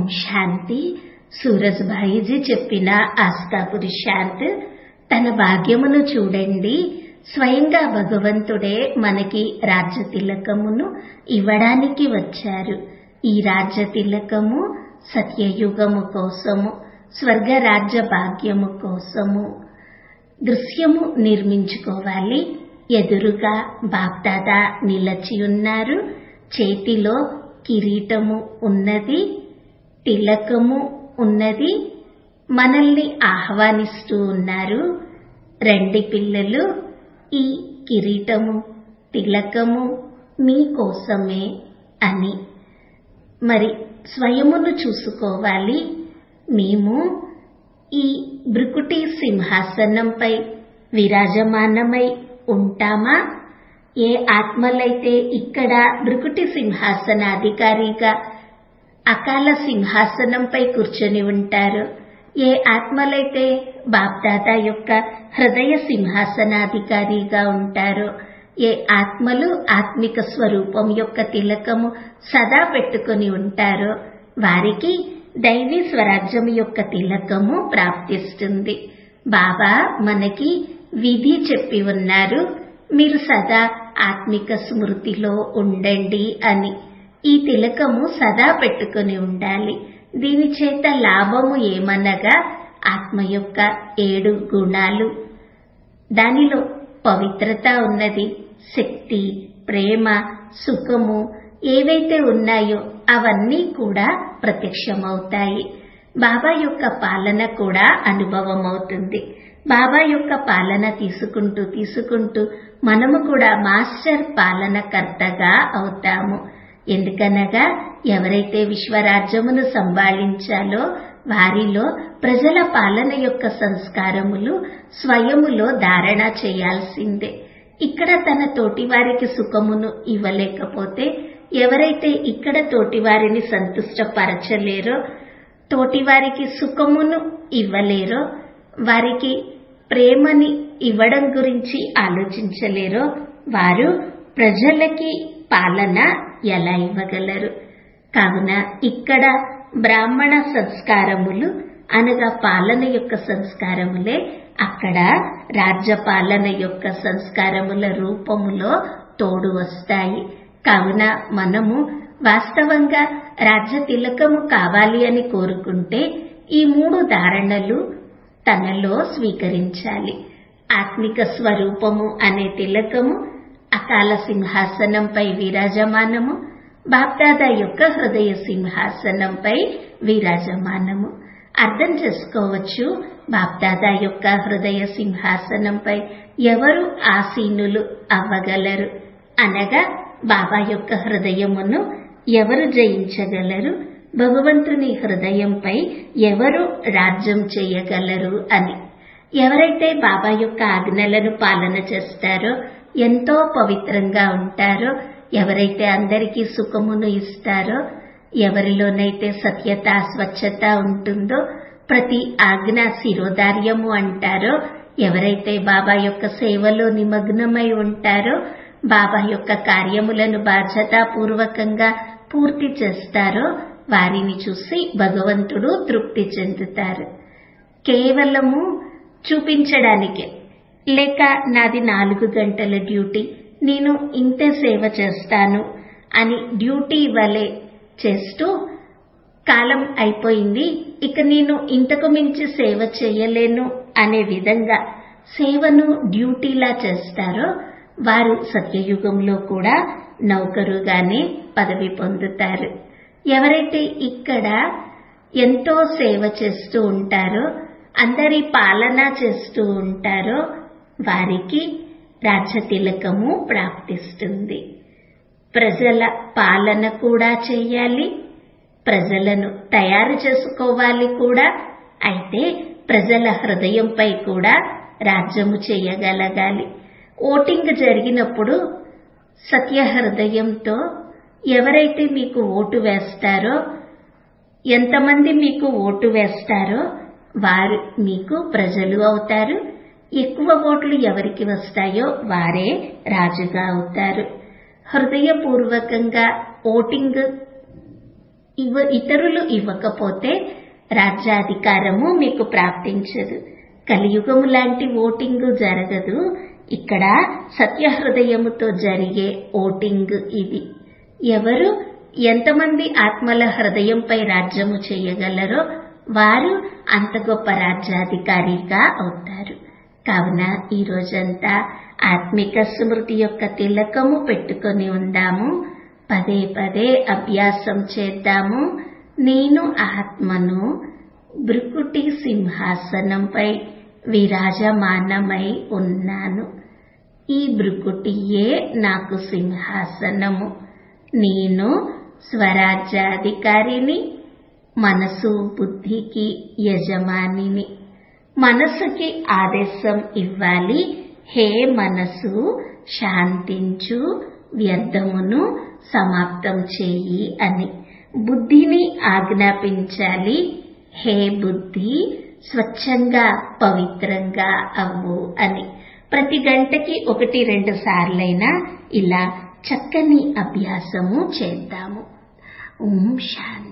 శాంతి సూరజ్భాయిజీ చెప్పిన ఆస్థాపురి శాంత్ తన భాగ్యమును చూడండి స్వయంగా భగవంతుడే మనకి రాజ్య తిలకమును ఇవ్వడానికి వచ్చారు ఈ రాజ్య తిలకము సత్యయుగము కోసము స్వర్గ రాజ్య భాగ్యము కోసము దృశ్యము నిర్మించుకోవాలి ఎదురుగా బాప్దాదా నిలచి ఉన్నారు చేతిలో కిరీటము ఉన్నది తిలకము ఉన్నది మనల్ని ఆహ్వానిస్తూ ఉన్నారు రండి పిల్లలు ఈ కిరీటము తిలకము మీకోసమే అని మరి స్వయమును చూసుకోవాలి మేము ఈ భృకుటి సింహాసనంపై విరాజమానమై ఉంటామా ఏ ఆత్మలైతే ఇక్కడ భృకుటి సింహాసనాధికారిగా అకాల సింహాసనంపై కూర్చొని ఉంటారు ఏ ఆత్మలైతే బాప్దాదా యొక్క హృదయ సింహాసనాధికారిగా ఉంటారో ఏ ఆత్మలు ఆత్మిక స్వరూపం యొక్క తిలకము సదా పెట్టుకొని ఉంటారో వారికి దైవీ స్వరాజ్యం యొక్క తిలకము ప్రాప్తిస్తుంది బాబా మనకి విధి చెప్పి ఉన్నారు మీరు సదా ఆత్మిక స్మృతిలో ఉండండి అని ఈ తిలకము సదా పెట్టుకుని ఉండాలి దీని చేత లాభము ఏమనగా ఆత్మ యొక్క ఏడు గుణాలు దానిలో పవిత్రత ఉన్నది శక్తి ప్రేమ సుఖము ఏవైతే ఉన్నాయో అవన్నీ కూడా ప్రత్యక్షమవుతాయి బాబా యొక్క పాలన కూడా అనుభవం అవుతుంది బాబా యొక్క పాలన తీసుకుంటూ తీసుకుంటూ మనము కూడా మాస్టర్ పాలనకర్తగా అవుతాము ఎందుకనగా ఎవరైతే విశ్వరాజ్యమును సంభాళించాలో వారిలో ప్రజల పాలన యొక్క సంస్కారములు స్వయములో ధారణ చేయాల్సిందే ఇక్కడ తన తోటి వారికి సుఖమును ఇవ్వలేకపోతే ఎవరైతే ఇక్కడ తోటి వారిని సంతుష్టపరచలేరో తోటి వారికి సుఖమును ఇవ్వలేరో వారికి ప్రేమని ఇవ్వడం గురించి ఆలోచించలేరో వారు ప్రజలకి పాలన ఎలా ఇవ్వగలరు కావున ఇక్కడ బ్రాహ్మణ సంస్కారములు అనగా పాలన యొక్క సంస్కారములే అక్కడ రాజ్య పాలన యొక్క సంస్కారముల రూపములో తోడు వస్తాయి కావున మనము వాస్తవంగా రాజ్య తిలకము కావాలి అని కోరుకుంటే ఈ మూడు ధారణలు తనలో స్వీకరించాలి ఆత్మిక స్వరూపము అనే తిలకము అకాల సింహాసనంపై విరాజమానము బాప్దాదా యొక్క హృదయ సింహాసనంపై విరాజమానము అర్థం చేసుకోవచ్చు బాప్దాదా యొక్క హృదయ సింహాసనంపై ఎవరు ఆసీనులు అవ్వగలరు అనగా బాబా యొక్క హృదయమును ఎవరు జయించగలరు భగవంతుని హృదయంపై ఎవరు రాజ్యం చేయగలరు అని ఎవరైతే బాబా యొక్క ఆజ్ఞలను పాలన చేస్తారో ఎంతో పవిత్రంగా ఉంటారో ఎవరైతే అందరికీ సుఖమును ఇస్తారో ఎవరిలోనైతే సత్యత స్వచ్ఛత ఉంటుందో ప్రతి ఆజ్ఞ శిరోధార్యము అంటారో ఎవరైతే బాబా యొక్క సేవలో నిమగ్నమై ఉంటారో బాబా యొక్క కార్యములను బాధ్యతాపూర్వకంగా పూర్తి చేస్తారో వారిని చూసి భగవంతుడు తృప్తి చెందుతారు కేవలము చూపించడానికే లేక నాది నాలుగు గంటల డ్యూటీ నేను ఇంతే సేవ చేస్తాను అని డ్యూటీ వలె చేస్తూ కాలం అయిపోయింది ఇక నేను ఇంతకు మించి సేవ చేయలేను అనే విధంగా సేవను డ్యూటీలా చేస్తారో వారు సత్యయుగంలో కూడా నౌకరుగానే పదవి పొందుతారు ఎవరైతే ఇక్కడ ఎంతో సేవ చేస్తూ ఉంటారో అందరి పాలన చేస్తూ ఉంటారో వారికి రాజ్య తిలకము ప్రాప్తిస్తుంది ప్రజల పాలన కూడా చేయాలి ప్రజలను తయారు చేసుకోవాలి కూడా అయితే ప్రజల హృదయంపై కూడా రాజ్యము చేయగలగాలి ఓటింగ్ జరిగినప్పుడు సత్య హృదయంతో ఎవరైతే మీకు ఓటు వేస్తారో ఎంతమంది మీకు ఓటు వేస్తారో వారు మీకు ప్రజలు అవుతారు ఎక్కువ ఓట్లు ఎవరికి వస్తాయో వారే రాజుగా అవుతారు హృదయపూర్వకంగా ఓటింగ్ ఇవ ఇతరులు ఇవ్వకపోతే రాజ్యాధికారము మీకు ప్రాప్తించదు కలియుగము లాంటి ఓటింగ్ జరగదు ఇక్కడ సత్యహృదయముతో జరిగే ఓటింగ్ ఇది ఎవరు ఎంతమంది ఆత్మల హృదయంపై రాజ్యము చేయగలరో వారు అంత గొప్ప రాజ్యాధికారిగా అవుతారు కావున ఈ రోజంతా ఆత్మిక స్మృతి యొక్క తిలకము పెట్టుకొని ఉందాము పదే పదే అభ్యాసం చేద్దాము నేను ఆత్మను భృకుటి సింహాసనంపై విరాజమానమై ఉన్నాను ఈ భృకుటియే నాకు సింహాసనము నేను స్వరాజ్యాధికారిని మనసు బుద్ధికి యజమానిని మనసుకి ఆదేశం ఇవ్వాలి హే మనసు శాంతించు వ్యర్థమును సమాప్తం చేయి అని బుద్ధిని ఆజ్ఞాపించాలి హే బుద్ధి స్వచ్ఛంగా పవిత్రంగా అవ్వు అని ప్రతి గంటకి ఒకటి రెండు సార్లైనా ఇలా చక్కని అభ్యాసము చేద్దాము ఓం శాంతి